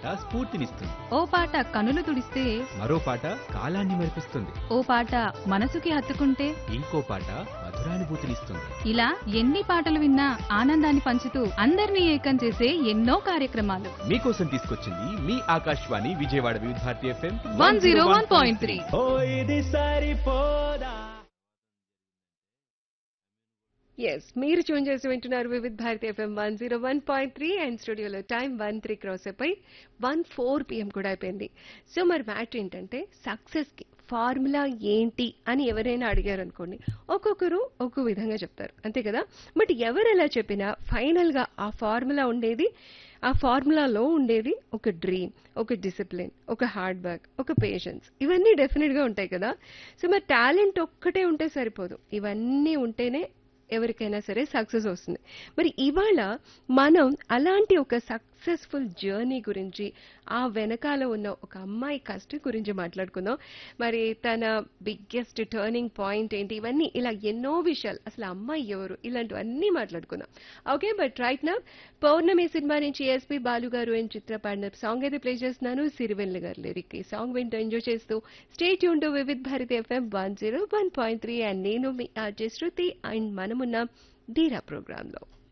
స్ఫూర్తినిస్తుంది ఓ పాట కనులు తుడిస్తే మరో పాట కాలాన్ని మరిపిస్తుంది ఓ పాట మనసుకి హత్తుకుంటే ఇంకో పాట మధురానుభూతినిస్తుంది ఇలా ఎన్ని పాటలు విన్నా ఆనందాన్ని పంచుతూ అందరినీ ఏకం చేసే ఎన్నో కార్యక్రమాలు మీకోసం తీసుకొచ్చింది మీ Akashvani Vijayawada Vividh Bharati FM one zero one point three ఓ ఇది సరిపోదా ఎస్ మీరు చూన్ చేసి వింటున్నారు Vividh Bharati FM one zero one point three and స్టూడియోలో టైం వన్ త్రీ క్రాస్ అయిపోయి వన్ ఫోర్ పిఎం కూడా అయిపోయింది సో మరి మ్యాటర్ ఏంటంటే సక్సెస్కి ఫార్ములా ఏంటి అని ఎవరైనా అడిగారు అనుకోండి ఒక్కొక్కరు ఒక్కో విధంగా చెప్తారు అంతే కదా బట్ ఎవరు ఎలా చెప్పినా ఫైనల్గా ఆ ఫార్ములా ఉండేది ఆ ఫార్ములాలో ఉండేది ఒక డ్రీమ్ ఒక డిసిప్లిన్ ఒక హార్డ్ వర్క్ ఒక పేషెన్స్ ఇవన్నీ డెఫినెట్గా ఉంటాయి కదా సో మరి టాలెంట్ ఒక్కటే ఉంటే సరిపోదు ఇవన్నీ ఉంటేనే ఎవరికైనా సరే సక్సెస్ వస్తుంది మరి ఇవాళ మనం అలాంటి ఒక సక్సెస్ఫుల్ జర్నీ గురించి ఆ వెనకాల ఉన్న ఒక అమ్మాయి కష్టం గురించి మాట్లాడుకుందాం మరి తన బిగ్గెస్ట్ టర్నింగ్ పాయింట్ ఏంటి ఇవన్నీ ఇలా ఎన్నో విషయాలు అసలు అమ్మాయి ఎవరు ఇలాంటివన్నీ మాట్లాడుకుందాం ఓకే బట్ రైట్ నా పౌర్ణమి సినిమా నుంచి ఎస్పి బాలు గారు అండ్ చిత్ర పాడిన సాంగ్ అయితే ప్లే చేస్తున్నాను సిరివెల్లి గారు లిరిక్ ఈ సాంగ్ వింటూ ఎంజాయ్ చేస్తూ స్టేట్ యూన్ to Vividh Bharati FM one zero one point three and నేను మీ ఆర్జే శృతి అండ్ మనమున్న ధీరా ప్రోగ్రాంలో